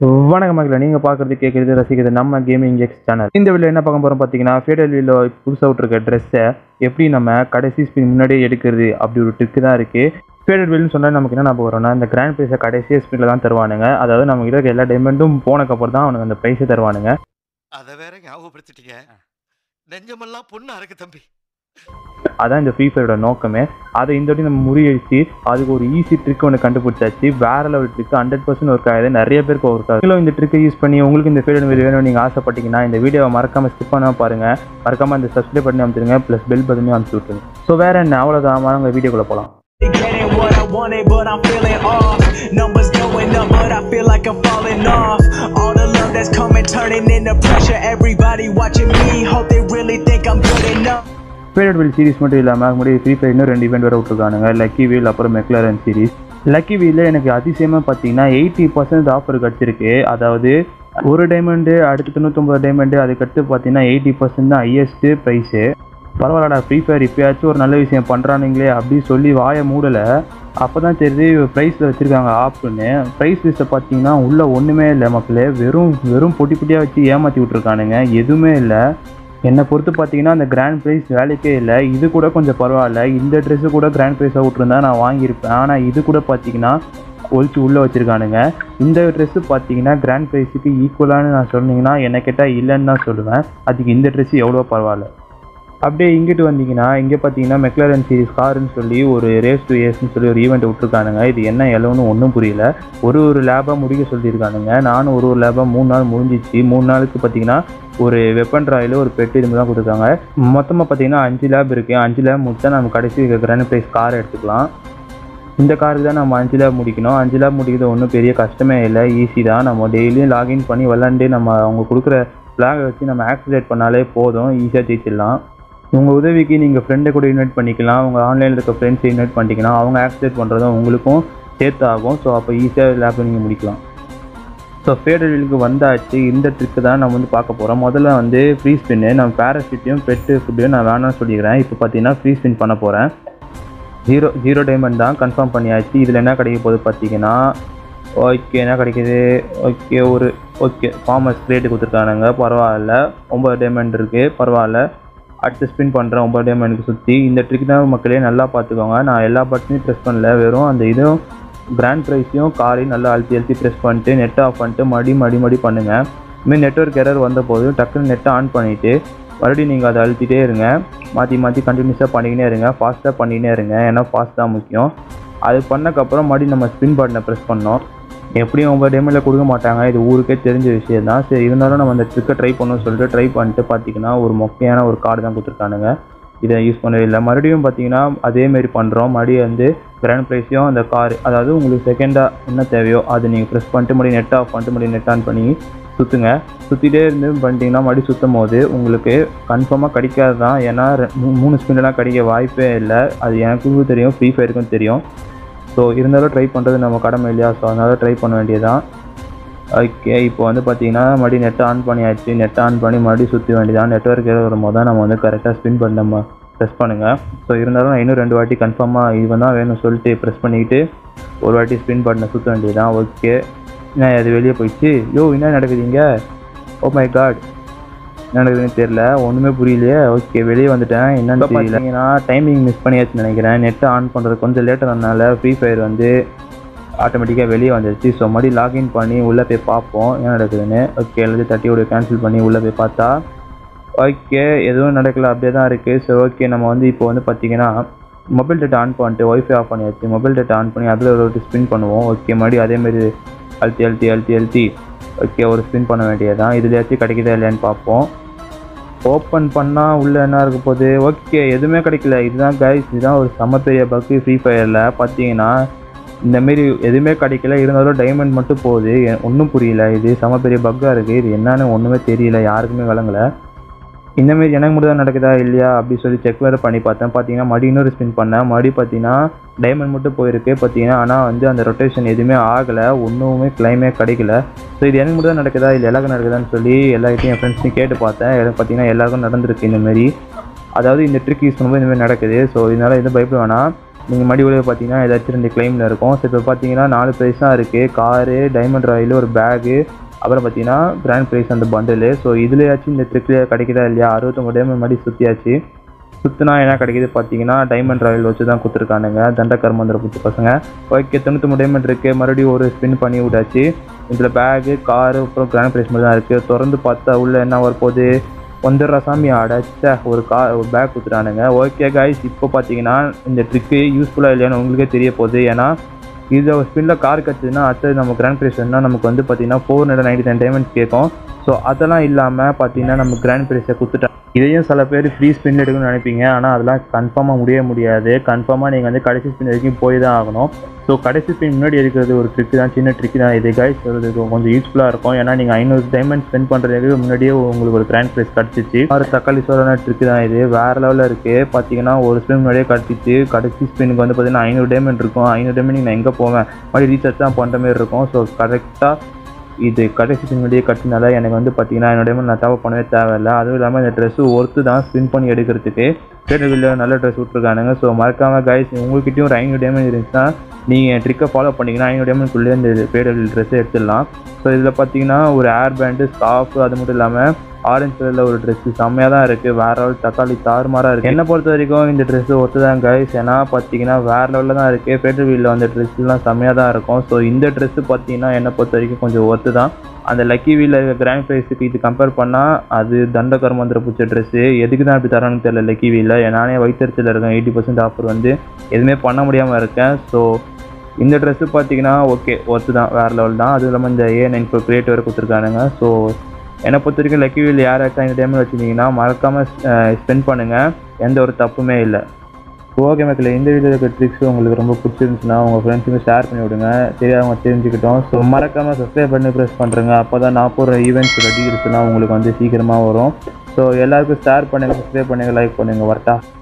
வணக்கம் மக்களை நீங்கள் பார்க்குறது கேட்குறது ரசிக்கிறது நம்ம கேமிங் எக்ஸ் சேனல் இந்த வீடியோ என்ன பார்க்க போகிறோம் பார்த்தீங்கன்னா ஃபேடல் வீலில் புதுசாக விட்ருக்க ட்ரெஸ்ஸை எப்படி நம்ம கடைசி ஸ்பின் முன்னாடியே எடுக்கிறது அப்படி ஒரு ட்ரிக்கு தான் இருக்குது ஃபேடட் வீல்னு சொன்னால் நமக்கு என்ன ஞாபகம் வரும்னா இந்த கிராண்ட் ப்ரைஸை கடைசி ஸ்பின்னில் தான் தருவானுங்க அதாவது நம்ம கிட்ட இருக்க எல்லா டைமண்டும் போனக்கப்புறம் தான் அவனுக்கு அந்த ப்ரைஸை தருவானுங்க அத வேற ஞாபகப்படுத்திட்டீங்க நெஞ்சமெல்லாம் பொண்ணு அறக்கு தம்பி அதான் இந்த ஃப்ரீ ஃபயரோட நோக்கமே அதை இந்த வாட்டி நம்ம முறியடிச்சு அதுக்கு ஒரு ஈஸி ட்ரிக் ஒன்று கண்டுபிடிச்சாச்சு வேற level trick hundred percent work ஆகுது நிறைய பேருக்கு ஒர்க் ஆகுது நீங்களும் இந்த ட்ரிக்கை யூஸ் பண்ணி உங்களுக்கு இந்த ஃபீல்டு வீடியோ வேணும் நீங்கள் ஆசைப்பட்டீங்கன்னா இந்த வீடியோவை மறக்காம ஸ்கிப் பண்ணாம பாருங்க மறக்காம இந்த சப்ஸ்கிரைப் பண்ணி அமைச்சிருங்க ப்ளஸ் பெல் பட்டனையும் அமைச்சு விட்டுருங்க ஸோ வேற என்ன அவ்வளோதான் வாங்க வீடியோக்குள்ள போகலாம் Getting what I wanted, but I'm feeling off. Numbers going up, but I feel like I'm falling off. All the love that's coming, turning into pressure. Everybody watching me, hope they really think I'm good enough. Favourite wheel series மட்டும் இல்லாமல் முன்னாடி free fire இன்னும் ரெண்டு event வேறு விட்ருக்கானுங்க lucky wheel அப்புறம் McLaren series lucky வீலில் எனக்கு அதிசயமாக பார்த்தீங்கன்னா எயிட்டி பர்சன்ட் ஆஃபர் கிடச்சிருக்கு அதாவது ஒரு டைமண்டு அடுத்து தொண்ணூத்தொம்பது டைமண்டு அதுக்கடுத்து பார்த்தீங்கன்னா எயிட்டி பர்சன்ட் தான் ஹையஸ்ட்டு ப்ரைஸு பரவாயில்லடா ஃப்ரீ ஃபயர் இப்போயாச்சும் ஒரு நல்ல விஷயம் பண்ணுறானுங்களே அப்படி சொல்லி வாயை மூடலை அப்போ தான் தெரியுது ப்ரைஸில் வச்சுருக்காங்க ஆப்புன்னு ப்ரைஸ் லிஸ்ட்டை பார்த்தீங்கன்னா உள்ளே ஒன்றுமே இல்லை மக்களே வெறும் வெறும் பொட்டி பொட்டியாக வச்சு ஏமாற்றி விட்ருக்கானுங்க எதுவுமே இல்லை என்னை பொறுத்து பார்த்தீங்கன்னா அந்த கிராண்ட் ப்ரைஸ் வேலைக்கே இல்லை இது கூட கொஞ்சம் பரவாயில்ல இந்த ட்ரெஸ்ஸு கூட கிராண்ட் ப்ரைஸாக விட்ருந்தா நான் வாங்கியிருப்பேன் ஆனால் இது கூட பார்த்தீங்கன்னா ஒழிச்சு உள்ளே வச்சுருக்கானுங்க இந்த ட்ரெஸ்ஸு பார்த்தீங்கன்னா கிராண்ட் ப்ரைஸுக்கு ஈக்குவலானு நான் சொன்னீங்கன்னா என்னை கேட்டால் இல்லைன்னு தான் சொல்லுவேன் அதுக்கு இந்த ட்ரெஸ்ஸு எவ்வளோ பரவாயில்ல அப்படியே இங்கிட்டு வந்தீங்கன்னா இங்கே பார்த்தீங்கன்னா மெக்லரன் சீரிஸ் காருன்னு சொல்லி ஒரு ரேஸ் டு ஏஸ்னு சொல்லி ஒரு ஈவெண்ட் விட்ருக்கானுங்க இது என்ன எல்லோன்னு ஒன்றும் புரியல ஒரு ஒரு லேபாக முடிக்க சொல்லியிருக்கானுங்க நானும் ஒரு ஒரு லேபாக மூணு நாள் முடிஞ்சிச்சு மூணு நாளுக்கு பார்த்தீங்கன்னா ஒரு வெப்பன் ராயில் ஒரு பெட்டு இது தான் கொடுத்துருக்காங்க மொத்தமாக பார்த்தீங்கன்னா அஞ்சு லேப் இருக்குது அஞ்சு லேப் முடிச்சா நம்ம கடைசி கிராண்ட் ப்ரைஸ் கார் எடுத்துக்கலாம் இந்த காருக்கு தான் நம்ம அஞ்சு லேப் முடிக்கணும் அஞ்சு லேப் முடிக்கிறது ஒன்றும் பெரிய கஷ்டமே இல்லை ஈஸி தான் நம்ம டெய்லியும் லாகின் பண்ணி விளாண்டு நம்ம அவங்க கொடுக்குற ஃப்ளாகை வச்சு நம்ம ஆக்சிலேட் பண்ணாலே போதும் ஈஸியாக ஜெயிச்சிடலாம் உங்கள் உதவிக்கு நீங்கள் ஃப்ரெண்டை கூட இன்வைட் பண்ணிக்கலாம் உங்கள் ஆன்லைனில் இருக்க ஃப்ரெண்ட்ஸை இன்வைட் பண்ணிக்கலாம் அவங்க ஆக்சிலேட் பண்ணுறதும் உங்களுக்கும் சேர்த்து ஆகும் ஸோ அப்போ ஈஸியாக லேப்பை நீங்கள் முடிக்கலாம் ஸோ ஃபேடரிலுக்கு வந்தாச்சு இந்த ட்ரிக்கு தான் நம்ம வந்து பார்க்க போகிறோம் முதல்ல வந்து ஃப்ரீ ஸ்பின்னு நம்ம பேராஷூட்டையும் பெட்டு ஃபுட்டையும் நான் வேணாம்னு சொல்லிக்கிறேன் இப்போ பார்த்தீங்கன்னா ஃப்ரீ ஸ்பின் பண்ண போகிறேன் ஜீரோ ஜீரோ டைமண்ட் தான் கன்ஃபார்ம் பண்ணியாச்சு இதில் என்ன கிடைக்க போகுது பார்த்தீங்கன்னா ஓகே என்ன கிடைக்குது ஓகே ஒரு ஓகே ஃபார்மஸ் கிரேட்டு கொடுத்துருக்கானுங்க பரவாயில்ல ஒம்பது டைமண்ட் இருக்குது பரவாயில்ல அடுத்து ஸ்பின் பண்ணுறேன் ஒம்பது டைமண்டுக்கு சுற்றி இந்த ட்ரிக் தான் மக்களே நல்லா பார்த்துக்கோங்க நான் எல்லா பட்டனையும் ப்ரெஸ் பண்ணல வெறும் அந்த இதுவும் கிராண்ட் ப்ரைஸையும் காரையும் நல்லா அழுத்தி அழுத்தி ப்ரெஸ் பண்ணிட்டு நெட் ஆஃப் பண்ணிட்டு மடி மடி மடி பண்ணுங்கள் இதுமாதிரி நெட்ஒர்க் எரர் வந்த போது டக்குன்னு நெட்டை ஆன் பண்ணிவிட்டு மறுபடியும் நீங்கள் அதை அழுத்திட்டே இருங்க மாற்றி மாற்றி கண்டினியூஸாக பண்ணிக்கினே இருங்க ஃபாஸ்ட்டாக பண்ணிக்கினே இருங்க ஏன்னா ஃபாஸ்ட் தான் முக்கியம் அது பண்ணக்கப்புறம் மறுபடியும் நம்ம ஸ்பின் பட்டனை ப்ரெஸ் பண்ணோம் எப்படியும் ஒம்பது டைமில் கொடுக்க மாட்டாங்க இது ஊருக்கே தெரிஞ்ச விஷயம் தான் சரி இருந்தாலும் நம்ம அந்த ட்ரிக்கை ட்ரை பண்ணணும்னு சொல்லிட்டு ட்ரை பண்ணிட்டு பார்த்தீங்கன்னா ஒரு மொக்கையான ஒரு கார்டு தான் கொடுத்துருக்கானுங்க இதை யூஸ் பண்ணவே இல்லை மறுபடியும் பார்த்தீங்கன்னா அதேமாரி பண்ணுறோம் மறுபடியும் வந்து கிராண்ட் ப்ரைஸையும் அந்த கார் அதாவது உங்களுக்கு செகண்டாக என்ன தேவையோ அது நீங்கள் ப்ரெஸ் பண்ணிட்டு மறுபடியும் நெட் ஆஃப் பண்ணிட்டு மறுபடியும் நெட் ஆன் பண்ணி சுற்றுங்க சுற்றிட்டே இருந்து பண்ணிட்டீங்கன்னா மறுபடியும் சுற்றும் போது உங்களுக்கு கன்ஃபார்மாக கிடைக்காது தான் ஏன்னா ரெ- மூ- மூணு ஸ்பின்லாம் கிடைக்க வாய்ப்பே இல்லை அது எனக்கும் தெரியும் ஃப்ரீ ஃபயருக்கும் தெரியும் ஸோ இருந்தாலும் ட்ரை பண்ணுறது நம்ம கடமை இல்லையா ஸோ அதனால ட்ரை பண்ண வேண்டியதுதான் ஓகே இப்போ வந்து பார்த்தீங்கன்னா மறுபடியும் நெட் ஆன் பண்ணியாச்சு நெட் ஆன் பண்ணி மறுபடியும் சுற்றி வேண்டியதான் நெட்ஒர்க் ஏதோ வரும்போது தான் நம்ம வந்து கரெக்டாக ஸ்பின் பண்ணி நம்ம ப்ரெஸ் பண்ணுங்கள் ஸோ இருந்தாலும் நான் இன்னும் ரெண்டு வாட்டி கன்ஃபார்மாக இவன் தான் வேணும்னு சொல்லிட்டு ப்ரெஸ் பண்ணிக்கிட்டு ஒரு வாட்டி ஸ்பின் பண்ண சுற்ற வேண்டியதுதான் ஓகே என்ன அது வெளியே போயிடுச்சு யோ என்ன நடக்குதுங்க ஓ மை காட் என்ன நடக்குதுன்னு தெரியல ஒன்றுமே புரியலையே ஓகே வெளியே வந்துட்டேன் என்னன்னு தெரியல பார்த்தீங்கன்னா டைமிங் மிஸ் பண்ணியாச்சுன்னு நினைக்கிறேன் நெட்டை ஆன் பண்ணுறது கொஞ்சம் லேட்டாக ஆனதுனால ஃப்ரீ ஃபயர் வந்து ஆட்டோமேட்டிக்காக வெளியே வந்துடுச்சு ஸோ மறுபடியும் லாகின் பண்ணி உள்ளே போய் பார்ப்போம் என்ன நடக்குதுன்னு ஓகே எல்லாத்தையும் தட்டியோட கேன்சல் பண்ணி உள்ளே போய் பார்த்தா ஓகே எதுவும் நடக்கல அப்படியே தான் இருக்குது சரி ஓகே நம்ம வந்து இப்போ வந்து பார்த்தீங்கன்னா மொபைல் டேட்டா ஆன் பண்ணிட்டு ஒய்ஃபை ஆஃப் பண்ணியாச்சு மொபைல் டேட்டா ஆன் பண்ணி அதில் ஒரு வாட்டி ஸ்பின் பண்ணுவோம் ஓகே மறுபடியும் அதேமாரி அழுத்தி அழுத்தி அழுத்தி அழுத்தி ஓகே ஒரு ஸ்பின் பண்ண வேண்டியதுதான் இதுலையாச்சும் கிடைக்குதா இல்லையான்னு பார்ப்போம் ஓப்பன் பண்ணால் உள்ளே என்ன இருக்க போகுது ஓகே எதுவுமே கிடைக்கல இதுதான் கைஸ் இதுதான் ஒரு செம பெரிய பக்கு ஃப்ரீ ஃபயரில் பார்த்தீங்கன்னா இந்தமாரி எதுவுமே கிடைக்கல இருந்தாலும் டைமண்ட் மட்டும் போகுது ஒன்றும் புரியல இது செம பெரிய பக்காக இருக்குது இது என்னன்னு ஒன்றுமே தெரியல யாருக்குமே விளங்கலை இந்தமாரி எனக்கு மட்டும் தான் நடக்குதா இல்லையா அப்படி சொல்லி செக் வேறு பண்ணி பார்த்தேன் பார்த்தீங்கன்னா மறுபடியும் இன்னொரு ஸ்பின் பண்ணேன் மறுபடியும் பார்த்தீங்கன்னா டைமண்ட் மட்டும் போயிருக்கு பார்த்தீங்கன்னா ஆனால் வந்து அந்த ரொட்டேஷன் எதுவுமே ஆகலை ஒன்றுமே கிளைமே கிடைக்கல ஸோ இது எனக்கு மட்டும் தான் நடக்குதா இல்லை எல்லாருக்கும் நடக்குதான்னு சொல்லி எல்லார்கிட்டையும் என் ஃப்ரெண்ட்ஸையும் கேட்டு பார்த்தேன் எனக்கு பார்த்தீங்கன்னா எல்லாருக்கும் நடந்திருக்கு இந்தமாரி அதாவது இந்த ட்ரிக் யூஸ் பண்ணும்போது இந்தமாரி நடக்குது ஸோ இதனால் எதுவும் பயப்பட வேணாம் நீங்கள் மடி உள்ள பார்த்தீங்கன்னா ஏதாச்சும் ரெண்டு கிளைமில் இருக்கும் ஸோ இப்போ பார்த்தீங்கன்னா நாலு ப்ரைஸ் தான் இருக்குது காரு டைமண்ட் ராயில் ஒரு பேகு அப்புறம் பார்த்தீங்கன்னா கிராண்ட் ப்ரைஸ் அந்த பண்டிலு ஸோ இதுலையாச்சும் இந்த ட்ரிக்கில் கிடைக்குதா இல்லையா அறுபத்தொம்பது டைமண்ட் மாதிரி சுற்றியாச்சு சுற்றினா என்ன கிடைக்குது பார்த்தீங்கன்னா டைமண்ட் ராயல் வச்சு தான் கொடுத்துருக்கானுங்க தண்டக்கர் மந்திர பூச்சி பசங்க ஓகே தொண்ணூத்தொம்பது டைமண்ட் இருக்குது மறுபடியும் ஒரு ஸ்பின் பண்ணி விட்டாச்சு இதில் பேகு காரு அப்புறம் கிராண்ட் ப்ரைஸ் மட்டும் தான் இருக்குது திறந்து பார்த்தா உள்ள என்ன வரப்போகுது ஒன்றரை சாமி அடைச்ச ஒரு கா ஒரு பேக் கொடுத்துட்டானுங்க ஓகே காய்ஸ் இப்போ பார்த்தீங்கன்னா இந்த ட்ரிக்கு யூஸ்ஃபுல்லாக இல்லையான்னு உங்களுக்கே தெரிய போகுது ஏன்னா இதை ஒரு ஸ்பின்னில் கார் கிடச்சதுன்னா அடுத்தது நம்ம கிராண்ட் ப்ரைஸ் வேணும்னா நமக்கு வந்து பார்த்தீங்கன்னா four hundred ninety nine diamonds கேட்கும் ஸோ அதெல்லாம் இல்லாமல் பார்த்தீங்கன்னா நம்ம கிராண்ட் ப்ரைஸை கொடுத்துட்டேன் இதையும் சில பேர் ஃப்ரீ ஸ்பின் எடுக்கணும்னு நினைப்பீங்க ஆனால் அதெல்லாம் கன்ஃபார்மாக முடிய முடியாது கன்ஃபார்மாக நீங்கள் வந்து கடைசி ஸ்பின் வரைக்கும் போய் தான் ஆகணும் ஸோ கடைசி ஸ்பின் முன்னாடி எடுக்கிறது ஒரு ட்ரிக் தான் சின்ன ட்ரிக் தான் இது கைஸ் இது கொஞ்சம் யூஸ்ஃபுல்லாக இருக்கும் ஏன்னா நீங்கள் ஐநூறு டைமண்ட் ஸ்பெண்ட் பண்ணுறதுக்கு முன்னாடியே உங்களுக்கு ஒரு கிராண்ட் ப்ரைஸ் கிடச்சிச்சு ஒரு தக்காளி சோறான ட்ரிக் தான் இது வேறு லெவலில் இருக்குது பார்த்தீங்கன்னா ஒரு ஸ்பின் முன்னாடியே கிடச்சிச்சு கடைசி ஸ்பின்னுக்கு வந்து பார்த்தீங்கன்னா ஐநூறு டைமண்ட் இருக்கும் ஐநூறு டைமண்ட் நான் எங்கே போவேன் மறுபடியும் ரீசார்ஜ் தான் பண்ணுற மாதிரி இருக்கும் ஸோ கரெக்டாக இது கடைசி முன்னாடியே கட்டினால எனக்கு வந்து பார்த்தீங்கன்னா என்னோட டைம் நான் தேவை பண்ணவே தேவையில்லை அதுவும் இல்லாமல் இந்த ட்ரெஸ்ஸு ஒர்த்து தான் ஸ்பின் பண்ணி எடுக்கிறதுக்கு தேட்டர்களில் நல்ல ட்ரெஸ் விட்ருக்கானுங்க ஸோ மறக்காமல் கைஸ் உங்கள்கிட்டயும் ஒரு ஐநூறு டேமேஜ் இருந்துச்சுன்னா நீங்கள் ட்ரிக்கை ஃபாலோ பண்ணிங்கன்னா ஐநூறு டேமேஜ்குள்ளே இந்த பேடபிள் ட்ரெஸ்ஸை எடுத்துடலாம் ஸோ இதில் பார்த்தீங்கன்னா ஒரு ஏர் பேண்டு ஸ்கார்ஃப் அது மட்டும் இல்லாமல் ஆரஞ்சு கலரில் ஒரு ட்ரெஸ்ஸு செம்மையாக தான் இருக்குது வேறு லெவல் தக்காளி தாறுமாறாக இருக்குது என்னை பொறுத்த வரைக்கும் இந்த ட்ரெஸ்ஸு ஒத்து தான் கைஸ் ஏன்னா பார்த்தீங்கன்னா வேறு லெவலில் தான் இருக்குது ஃபேட்டர் வீலில் வந்த ட்ரெஸ்ஸுலாம் செம்மையாக தான் இருக்கும் ஸோ இந்த ட்ரெஸ்ஸு பார்த்தீங்கன்னா என்னை பொறுத்த வரைக்கும் கொஞ்சம் ஒத்து தான் அந்த லக்கி வீலில் கிராண்ட் ப்ரைஸுக்கு இது கம்பேர் பண்ணால் அது தண்டகர் மந்திர பிடிச்ச ட்ரெஸ்ஸு எதுக்கு தான் இப்படி தரான்னு தெரியல லக்கி வீலில் நானே வயிற்றுச்சல் இருக்கேன் எயிட்டி பர்சன்ட் ஆஃபர் வந்து எதுவுமே பண்ண முடியாமல் இருக்கேன் ஸோ இந்த ட்ரெஸ்ஸு பார்த்தீங்கன்னா ஓகே ஒர்த்து தான் வேறு லெவல் தான் அதுவும் இல்லாமல் இந்த ஏ நைன் ப்ரோ கிரியேட் வேறு கொடுத்துருக்கானுங்க ஸோ என்னை பொறுத்த வரைக்கும் லக்கி வீல் யாராச்சும் இந்த டைமில் வச்சுருந்தீங்கன்னா மறக்காமல் ஸ்பெண்ட் பண்ணுங்கள் எந்த ஒரு தப்புமே இல்லை ஓகே மக்களே இந்த வீடியோவில் இருக்க ட்ரிக்ஸ் உங்களுக்கு ரொம்ப பிடிச்சிருந்துச்சுன்னா உங்கள் ஃப்ரெண்ட்ஸுக்கு ஷேர் பண்ணி விடுங்க தெரியாதவங்க தெரிஞ்சுக்கிட்டோம் ஸோ மறக்காமல் சப்ஸ்கிரைப் பண்ணி ப்ரெஸ் பண்ணுறேங்க அப்போ தான் நான் போடுற ஈவெண்ட்ஸ் டீல்ஸ்லாம் உங்களுக்கு வந்து சீக்கிரமாக வரும் ஸோ எல்லாருக்கும் ஷேர் பண்ணுங்கள் சப்ஸ்கிரைப் பண்ணுங்கள் லைக் பண்ணுங்கள் வரட்டா